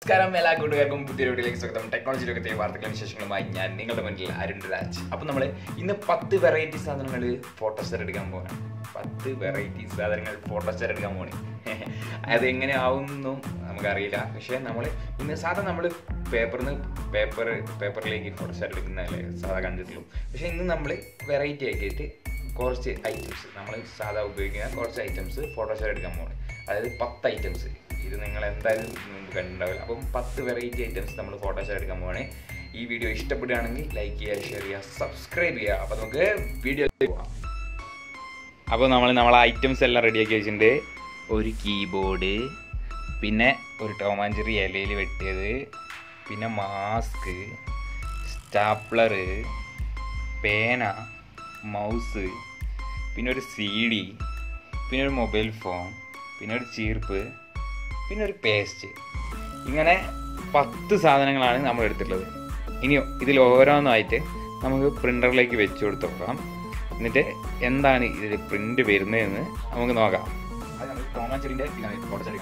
നമസ്കാരം എല്ലാ കൂട്ടുകാർക്കും പുതിയ വീഡിയോയിലേക്ക് സ്വാഗതം ടെക്നോളജി ലോകത്തെ വാർത്തകളും വിശേഷങ്ങളുമായി ഞാൻ നിങ്ങളുടെ മുന്നിൽ അരുൺ രാജ് അപ്പം നമ്മൾ ഇന്ന് പത്ത് വെറൈറ്റി സാധനങ്ങൾ ഫോട്ടോസ്റ്റർ എടുക്കാൻ പോകണം പത്ത് വെറൈറ്റി സാധനങ്ങൾ ഫോട്ടോസ്റ്റർ എടുക്കാൻ പോകണേ അതെങ്ങനെ ആവുമെന്നും നമുക്കറിയില്ല പക്ഷേ നമ്മൾ ഇന്ന് സാധാ നമ്മൾ പേപ്പറിൽ നിന്ന് പേപ്പർ പേപ്പറിലേക്ക് ഫോട്ടോസ്റ്റാർ എടുക്കുന്നതല്ലേ സാധാ കണ്ടിട്ടുള്ളൂ പക്ഷേ ഇന്ന് നമ്മൾ വെറൈറ്റി ആക്കിയിട്ട് കുറച്ച് ഐറ്റംസ് നമ്മൾ സാധാ ഉപയോഗിക്കുന്ന കുറച്ച് ഐറ്റംസ് ഫോട്ടോസ്റ്റാർ എടുക്കാൻ പോകണം അതായത് പത്ത് ഐറ്റംസ് ഇത് നിങ്ങൾ എന്തായാലും മുമ്പ് കണ്ടിട്ടുണ്ടാവില്ല അപ്പം പത്ത് വെറൈറ്റി ഐറ്റംസ് നമ്മൾ ഫോട്ടോസ്റ്റാർ എടുക്കാൻ പോവാണ് ഈ വീഡിയോ ഇഷ്ടപ്പെടുകയാണെങ്കിൽ ലൈക്ക് ചെയ്യുക ഷെയർ ചെയ്യുക സബ്സ്ക്രൈബ് ചെയ്യുക അപ്പോൾ നമുക്ക് വീഡിയോ പോവാം അപ്പോൾ നമ്മൾ നമ്മളെ ഐറ്റംസ് എല്ലാം റെഡിയാക്കി വെച്ചിട്ടുണ്ട് ഒരു കീബോർഡ് പിന്നെ ഒരു ടോമാഞ്ചറി ഇലയിൽ വെട്ടിയത് പിന്നെ മാസ്ക് സ്റ്റാപ്ലറ് പേന മൗസ് പിന്നെ ഒരു സി ഡി പിന്നെ ഒരു മൊബൈൽ ഫോൺ പിന്നെ ഒരു ചീർപ്പ് പിന്നെ ഒരു പേസ്റ്റ് ഇങ്ങനെ പത്ത് സാധനങ്ങളാണ് നമ്മൾ എടുത്തിട്ടുള്ളത് ഇനി ഇതിൽ ഓരോന്നായിട്ട് നമുക്ക് പ്രിൻ്ററിലേക്ക് വെച്ച് കൊടുത്ത് നോക്കാം എന്നിട്ട് എന്താണ് ഇതിൽ പ്രിൻ്റ് വരുന്നതെന്ന് നമുക്ക് നോക്കാം അത് നമ്മൾ ടോമാച്ചറിൻ്റെ ഇതാണ് ഫോട്ടോ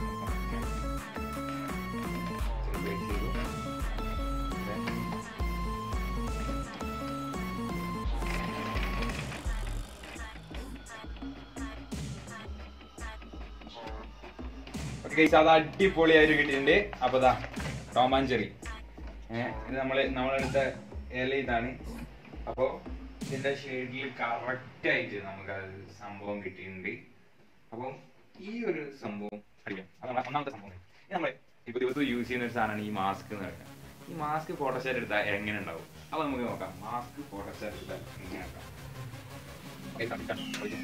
ഓക്കെ അത് അടിപൊളിയായിട്ട് കിട്ടിയിട്ടുണ്ട് അപ്പൊ ദാ ടോമാഞ്ചെറി ഏഹ് ഇത് നമ്മള് നമ്മളെടുത്ത ഇല ഇതാണ് അപ്പോ ഇതിന്റെ ഷെയ്ഡിൽ കറക്റ്റ് ആയിട്ട് നമുക്ക് അത് സംഭവം കിട്ടിയിട്ടുണ്ട് അപ്പം ഈ ഒരു സംഭവം അടിക്കാം അത് നമ്മളെ ഒന്നാമത്തെ സംഭവം ഇത് നമ്മള് ഇപ്പൊ ദിവസം യൂസ് ചെയ്യുന്ന ഒരു സാധനമാണ് ഈ മാസ്ക് എന്ന് പറയുന്നത് ഈ മാസ്ക് ഫോട്ടോസ്റ്റാറ്റ് എടുത്താൽ എങ്ങനെ ഉണ്ടാവും അപ്പൊ നമുക്ക് നോക്കാം മാസ്ക് ഫോട്ടോസ്റ്റാറ്റ് എടുത്താൽ എങ്ങനെ ഉണ്ടാവും Okay, done, done. Okay.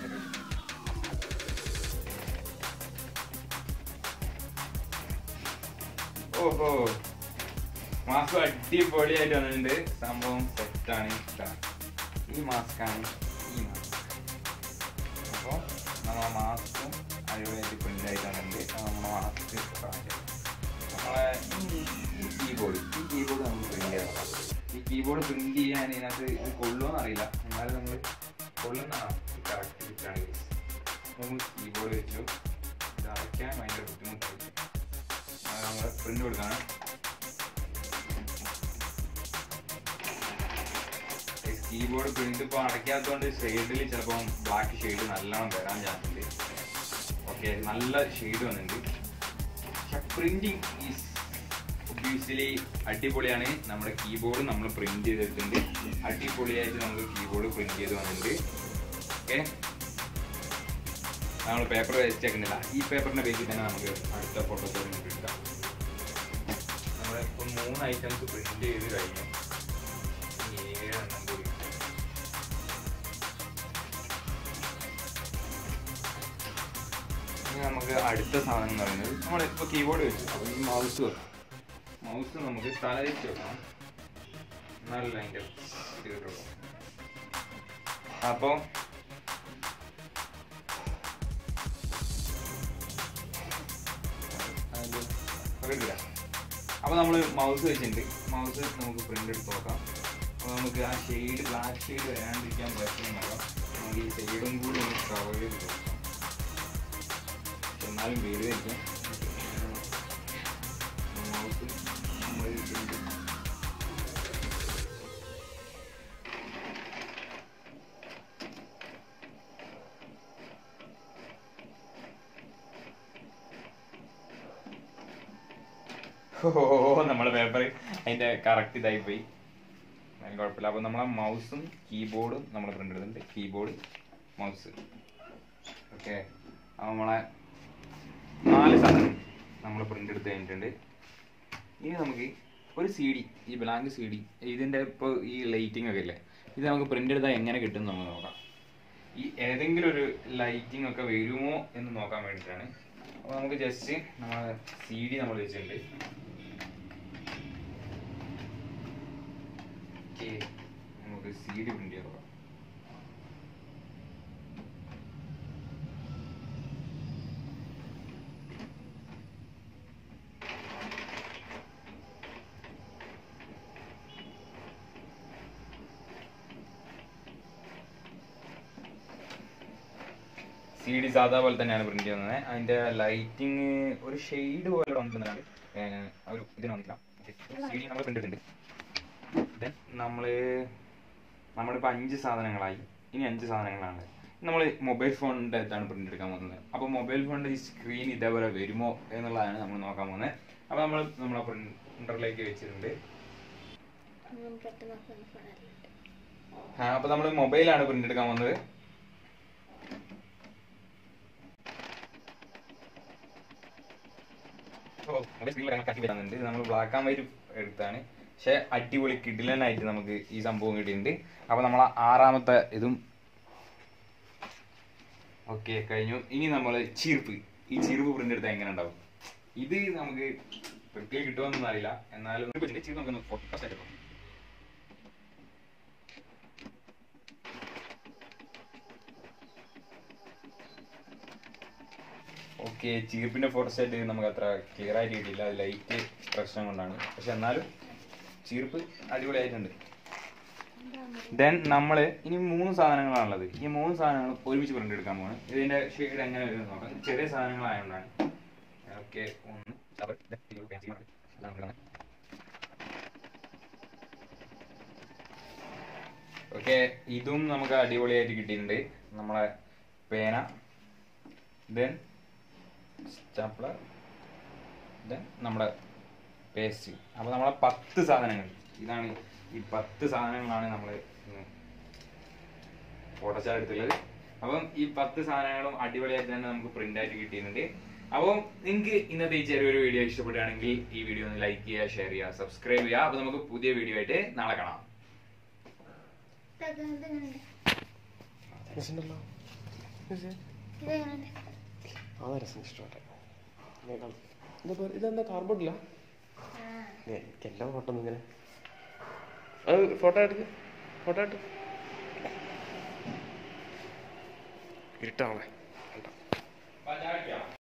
ഓഹോ മാസ്ക് അടിപൊളിയായിട്ട് വന്നിട്ടുണ്ട് സംഭവം സെറ്റാണ് ഈ മാസ്കാണ് ഈ മാസ്ക് അപ്പോൾ നമ്മളെ മാസ്കും അടിപൊളിയായിട്ട് പ്രിന്റ് ആയിട്ട് വന്നിട്ടുണ്ട് അത് നമ്മളെ മാസ്ക് നമ്മളെ ഈ കീബോർഡ് ഈ കീബോർഡ് നമുക്ക് പ്രിന്റ് ചെയ്യണം ഈ കീബോർഡ് പ്രിന്റ് ചെയ്യാൻ ഇതിനകത്ത് ഇത് കൊള്ളുമെന്ന് അറിയില്ല എന്നാലും നമ്മൾ കൊള്ളുന്നതാണ് കറക്റ്റ് ഫിറ്റാണ് നമ്മൾ കീബോർഡ് വെച്ചു ഇത് അടയ്ക്കാൻ ഭയങ്കര ബുദ്ധിമുട്ടായിരിക്കും നമ്മൾ പ്രിന്റ് കൊടുക്കാണ് കീബോർഡ് പ്രിന്റ് ഇപ്പോൾ അടയ്ക്കാത്തതുകൊണ്ട് ഷെയ്ഡിൽ ചിലപ്പോൾ ബ്ലാക്ക് ഷെയ്ഡ് നല്ലോണം വരാൻ ചാൻസ് ഉണ്ട് ഓക്കെ നല്ല ഷെയ്ഡ് വന്നിട്ടുണ്ട് പക്ഷെ പ്രിന്റിങ് ഈസ് ഒബ്വിയസ്ലി അടിപൊളിയാണ് നമ്മുടെ കീബോർഡ് നമ്മൾ പ്രിന്റ് ചെയ്തിട്ടുണ്ട് അടിപൊളിയായിട്ട് നമുക്ക് കീബോർഡ് പ്രിന്റ് ചെയ്ത് വന്നിട്ടുണ്ട് ഓക്കെ നമ്മൾ പേപ്പർ വേസ്റ്റ് ആക്കുന്നില്ല ഈ പേപ്പറിന്റെ ബേസിൽ തന്നെ നമുക്ക് അടുത്ത ഫോട്ടോസ് എടുക്കാം നമ്മുടെ ഇപ്പം മൂന്ന് ഐറ്റംസ് പ്രിന്റ് ചെയ്ത് കഴിഞ്ഞു ഇനി ഏഴെണ്ണം കൂടി ഇനി നമുക്ക് അടുത്ത സാധനം എന്ന് പറയുന്നത് നമ്മളിപ്പോൾ കീബോർഡ് വെച്ചു അപ്പോൾ ഈ മൗസ് വെക്കാം മൗസ് നമുക്ക് തലതിരിച്ച് വെക്കണം നല്ല അതിൻ്റെ ഇത് കിട്ടുള്ളൂ അപ്പോൾ പകടില്ല അപ്പോൾ നമ്മൾ മൗസ് വെച്ചിട്ടുണ്ട് മൗസ് നമുക്ക് പ്രിന്റ് എടുത്ത് നോക്കാം അപ്പോൾ നമുക്ക് ആ ഷെയ്ഡ് ബ്ലാക്ക് ഷെയ്ഡ് വരാണ്ടിരിക്കാൻ പറ്റും നോക്കാം നമുക്ക് ഈ ഷെയ്ഡും കൂടി ഒന്ന് കവർ ചെയ്ത് കൊടുക്കാം എന്നാലും വീട് വെക്കാം മൗസ് നമ്മൾ പ്രിന്റ് ഓ നമ്മളെ പേപ്പർ അതിന്റെ കറക്റ്റ് ഇതായി പോയി അതിന് കുഴപ്പമില്ല അപ്പൊ നമ്മളെ മൗസും കീബോർഡും നമ്മൾ പ്രിന്റ് എടുത്തിട്ടുണ്ട് കീബോർഡ് മൗസ് ഓക്കെ അപ്പൊ നമ്മളെ നാല് സാധനം നമ്മൾ പ്രിന്റ് എടുത്ത് കഴിഞ്ഞിട്ടുണ്ട് ഇനി നമുക്ക് ഒരു സി ഡി ഈ ബ്ലാങ്ക് സി ഡി ഇതിന്റെ ഇപ്പോൾ ഈ ലൈറ്റിംഗ് ഒക്കെ ഇല്ലേ ഇത് നമുക്ക് പ്രിന്റ് എടുത്താൽ എങ്ങനെ കിട്ടും എന്ന് നമുക്ക് നോക്കാം ഈ ഏതെങ്കിലും ഒരു ലൈറ്റിംഗ് ഒക്കെ വരുമോ എന്ന് നോക്കാൻ വേണ്ടിയിട്ടാണ് അപ്പോൾ നമുക്ക് ജസ്റ്റ് നമ്മളെ സി ഡി നമ്മൾ വെച്ചിട്ടുണ്ട് ഓക്കെ നമുക്ക് സി ഡി പ്രിന്റ് ചെയ്യാം സി ഡി സാധാ പോലെ തന്നെയാണ് പ്രിന്റ് ചെയ്യുന്നത് അതിന്റെ ലൈറ്റിങ് ഒരു ഷെയ്ഡ് പോലെ വന്നിട്ടുണ്ട് ഏഹ്, ആ ഒരു ഇതിന് വന്നില്ല സി ഡി നമ്മൾ പ്രിന്റ് എടുത്തിട്ടുണ്ട് ദെൻ നമ്മൾ നമ്മളിപ്പോൾ അഞ്ച് സാധനങ്ങളായി ഇനി അഞ്ച് സാധനങ്ങളാണ് നമ്മൾ മൊബൈൽ ഫോണിൻ്റെ അടുത്താണ് പ്രിന്റ് എടുക്കാൻ പോകുന്നത് അപ്പോൾ മൊബൈൽ ഫോണിൻ്റെ ഈ സ്ക്രീൻ ഇതേപോലെ വരുമോ എന്നുള്ളതാണ് നമ്മൾ നോക്കാൻ പോകുന്നത് അപ്പോൾ നമ്മൾ നമ്മളെ പ്രിന്ററിലേക്ക് വെച്ചിട്ടുണ്ട് ഉം, പെട്ടെന്ന് phone phone അറിയില്ല. ആ അപ്പോൾ നമ്മൾ മൊബൈലാണ് പ്രിന്റ് എടുക്കാൻ പോകുന്നത് ഇത് നമ്മൾ ബ്ലാക്ക് ആൻഡ് വൈറ്റ് എടുത്താണ് പക്ഷെ അടിപൊളി കിഡിലനായിട്ട് നമുക്ക് ഈ സംഭവം കിട്ടിയിട്ടുണ്ട് അപ്പൊ നമ്മൾ ആറാമത്തെ ഇതും ഓക്കെ കഴിഞ്ഞു ഇനി നമ്മൾ ചീർപ്പ് ഈ ചീർപ്പ് പ്രിന്റ് എടുത്താൽ എങ്ങനെ ഉണ്ടാവും ഇത് നമുക്ക് പ്രത്യേകം കിട്ടുമെന്നൊന്നും അറിയില്ല എന്നാലും ചീർപ്പ് നമുക്ക് ഫോട്ടോ എടുക്കാം ഓക്കെ ചീർപ്പിന്റെ ഫോട്ടോ സെറ്റ് നമുക്ക് അത്ര ക്ലിയർ ആയിട്ട് കിട്ടിയില്ല അത് ലൈറ്റ് പ്രശ്നം കൊണ്ടാണ് പക്ഷെ എന്നാലും ചീർപ്പ് അടിപൊളിയായിട്ടുണ്ട് ദെൻ നമ്മൾ ഇനി മൂന്ന് സാധനങ്ങളാണുള്ളത് ഈ മൂന്ന് സാധനങ്ങൾ ഒരുമിച്ച് പ്രിന്റ് എടുക്കാൻ പോവാണ് ഇതിന്റെ ഷെയ്ഡ് എങ്ങനെ വരും എന്ന് നോക്കാം ചെറിയ സാധനങ്ങളായതുകൊണ്ടാണ് ഓക്കെ ഒന്ന് rubber, then ഇതിലൊരു pencil mark. എല്ലാം കൂടെ ഓക്കെ ഇതും നമുക്ക് അടിപൊളിയായിട്ട് കിട്ടിയിട്ടുണ്ട് നമ്മളെ പേന ദെൻ സ്റ്റാപ്ലർ ദെൻ നമ്മുടെ പേസ്റ്റ് അപ്പോൾ നമ്മളെ പത്ത് സാധനങ്ങൾ ഇതാണ് ഈ പത്ത് സാധനങ്ങളാണ് നമ്മൾ ഫോട്ടോസ്റ്റാർ എടുത്തുള്ളത് അപ്പം ഈ പത്ത് സാധനങ്ങളും അടിപൊളിയായിട്ട് തന്നെ നമുക്ക് പ്രിന്റ് ആയിട്ട് കിട്ടിയിട്ടുണ്ട് അപ്പം നിങ്ങൾക്ക് ഇന്നത്തെ ഈ ചെറിയൊരു വീഡിയോ ഇഷ്ടപ്പെടുകയാണെങ്കിൽ ഈ വീഡിയോ ഒന്ന് ലൈക്ക് ചെയ്യുക ഷെയർ ചെയ്യുക സബ്സ്ക്രൈബ് ചെയ്യുക അപ്പോൾ നമുക്ക് പുതിയ വീഡിയോ ആയിട്ട് നാളെ കാണാം ഇതൊക്കെ ഇതെങ്ങനെയുണ്ട്? രസമുണ്ടല്ലോ ഇതെങ്ങനെയുണ്ട്? അതാ രസം ഇഷ്ടമല്ല എന്താ ഇതെന്താ കാർബോർഡ് ഇല്ല ആ, എനിക്കെല്ലാം ഫോട്ടോ ഇങ്ങനെ അത് ഫോട്ടോ എടുക്ക് ഫോട്ടോ എടുക്ക് ഇരുട്ടാണേ